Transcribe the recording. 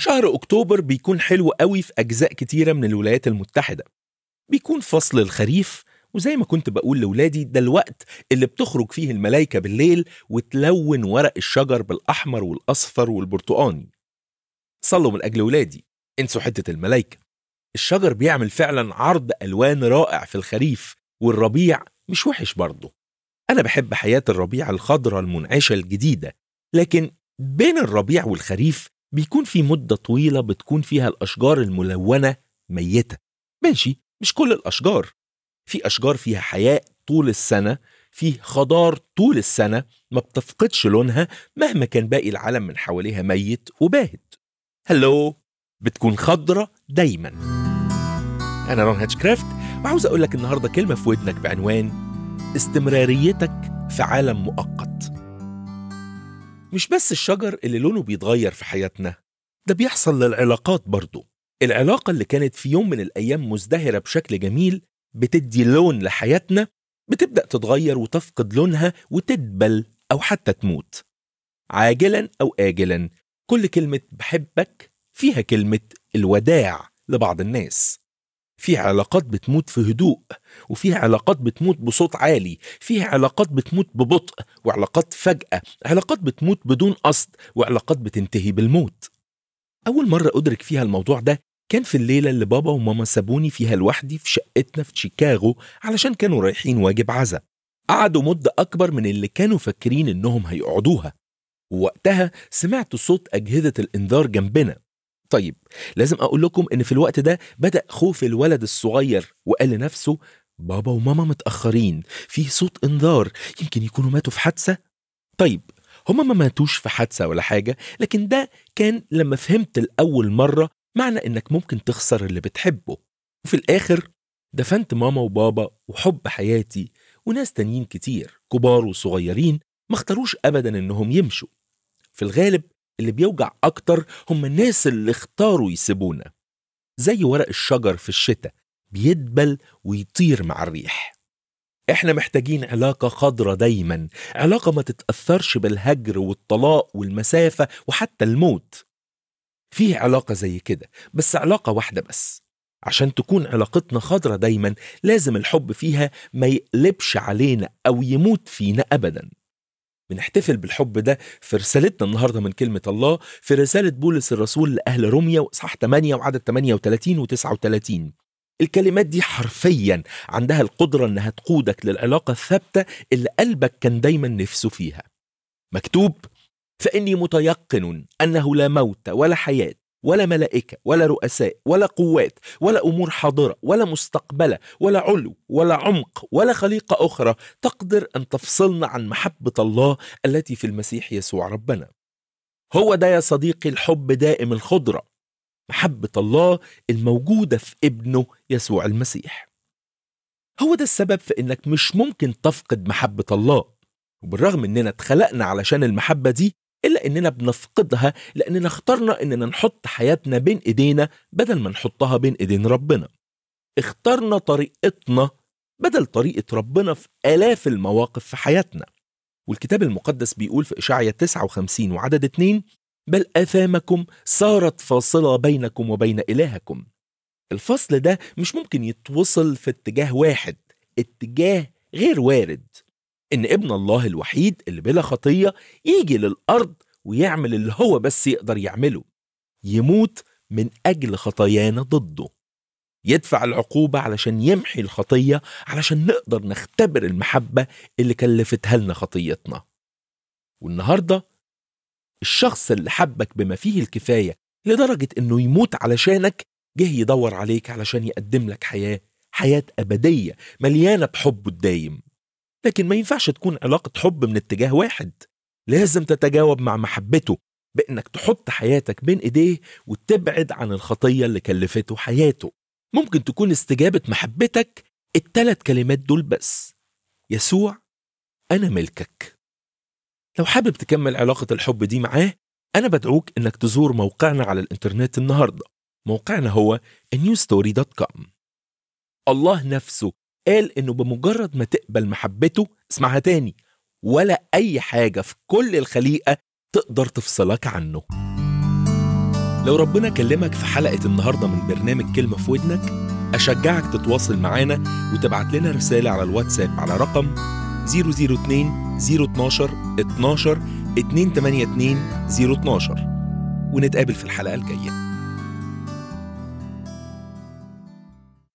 شهر أكتوبر بيكون حلو قوي في أجزاء كتيرة من الولايات المتحدة بيكون فصل الخريف وزي ما كنت بقول لولادي ده الوقت اللي بتخرج فيه الملايكة بالليل وتلون ورق الشجر بالأحمر والأصفر والبرتقاني صلوا من أجل ولادي انسوا حتة الملايكة الشجر بيعمل فعلا عرض ألوان رائع في الخريف والربيع مش وحش برضه أنا بحب حياة الربيع الخضراء المنعشة الجديدة لكن بين الربيع والخريف بيكون في مدة طويلة بتكون فيها الأشجار الملونة ميتة ماشي مش كل الأشجار في أشجار فيها حياة طول السنة في خضار طول السنة ما بتفقدش لونها مهما كان باقي العالم من حواليها ميت وباهت هلو بتكون خضرة دايما أنا رون هاتشكرافت وعاوز أقول لك النهاردة كلمة في ودنك بعنوان استمراريتك في عالم مؤقت مش بس الشجر اللي لونه بيتغير في حياتنا ده بيحصل للعلاقات برضو العلاقة اللي كانت في يوم من الأيام مزدهرة بشكل جميل بتدي لون لحياتنا بتبدأ تتغير وتفقد لونها وتدبل أو حتى تموت عاجلا أو آجلا كل كلمة بحبك فيها كلمة الوداع لبعض الناس في علاقات بتموت في هدوء وفي علاقات بتموت بصوت عالي في علاقات بتموت ببطء وعلاقات فجأة علاقات بتموت بدون قصد وعلاقات بتنتهي بالموت أول مرة أدرك فيها الموضوع ده كان في الليلة اللي بابا وماما سابوني فيها لوحدي في شقتنا في شيكاغو علشان كانوا رايحين واجب عزا قعدوا مدة أكبر من اللي كانوا فاكرين إنهم هيقعدوها ووقتها سمعت صوت أجهزة الإنذار جنبنا طيب لازم أقول لكم إن في الوقت ده بدأ خوف الولد الصغير وقال لنفسه بابا وماما متأخرين في صوت إنذار يمكن يكونوا ماتوا في حادثة طيب هما ما ماتوش في حادثة ولا حاجة لكن ده كان لما فهمت لأول مرة معنى إنك ممكن تخسر اللي بتحبه وفي الآخر دفنت ماما وبابا وحب حياتي وناس تانيين كتير كبار وصغيرين ما اختاروش أبدا إنهم يمشوا في الغالب اللي بيوجع أكتر هم الناس اللي اختاروا يسيبونا زي ورق الشجر في الشتاء بيدبل ويطير مع الريح احنا محتاجين علاقة خضرة دايما علاقة ما تتأثرش بالهجر والطلاق والمسافة وحتى الموت فيه علاقة زي كده بس علاقة واحدة بس عشان تكون علاقتنا خضرة دايما لازم الحب فيها ما يقلبش علينا أو يموت فينا أبدا بنحتفل بالحب ده في رسالتنا النهاردة من كلمة الله في رسالة بولس الرسول لأهل روميا وإصحاح 8 وعدد 38 و 39 الكلمات دي حرفيا عندها القدرة إنها تقودك للعلاقة الثابتة اللي قلبك كان دايما نفسه فيها مكتوب فإني متيقن أنه لا موت ولا حياة ولا ملائكة ولا رؤساء ولا قوات ولا أمور حاضرة ولا مستقبلة ولا علو ولا عمق ولا خليقة أخرى تقدر أن تفصلنا عن محبة الله التي في المسيح يسوع ربنا هو ده يا صديقي الحب دائم الخضرة محبة الله الموجودة في ابنه يسوع المسيح هو ده السبب في انك مش ممكن تفقد محبة الله وبالرغم اننا اتخلقنا علشان المحبة دي إلا إننا بنفقدها لأننا اخترنا إننا نحط حياتنا بين إيدينا بدل ما نحطها بين إيدين ربنا اخترنا طريقتنا بدل طريقة ربنا في آلاف المواقف في حياتنا والكتاب المقدس بيقول في إشعيا 59 وعدد 2 بل آثامكم صارت فاصلة بينكم وبين إلهكم الفصل ده مش ممكن يتوصل في اتجاه واحد اتجاه غير وارد إن ابن الله الوحيد اللي بلا خطية يجي للأرض ويعمل اللي هو بس يقدر يعمله يموت من أجل خطايانا ضده يدفع العقوبة علشان يمحي الخطية علشان نقدر نختبر المحبة اللي كلفتها لنا خطيتنا والنهاردة الشخص اللي حبك بما فيه الكفاية لدرجة إنه يموت علشانك جه يدور عليك علشان يقدم لك حياة حياة أبدية مليانة بحبه الدايم لكن ما ينفعش تكون علاقة حب من اتجاه واحد لازم تتجاوب مع محبته بإنك تحط حياتك بين إيديه وتبعد عن الخطية اللي كلفته حياته ممكن تكون استجابة محبتك التلات كلمات دول بس يسوع أنا ملكك لو حابب تكمل علاقة الحب دي معاه أنا بدعوك إنك تزور موقعنا على الإنترنت النهاردة موقعنا هو newstory.com الله نفسه قال إنه بمجرد ما تقبل محبته اسمعها تاني ولا أي حاجة في كل الخليقة تقدر تفصلك عنه لو ربنا كلمك في حلقة النهاردة من برنامج كلمة في ودنك أشجعك تتواصل معانا وتبعت لنا رسالة على الواتساب على رقم 002 012 12 282 012 ونتقابل في الحلقة الجاية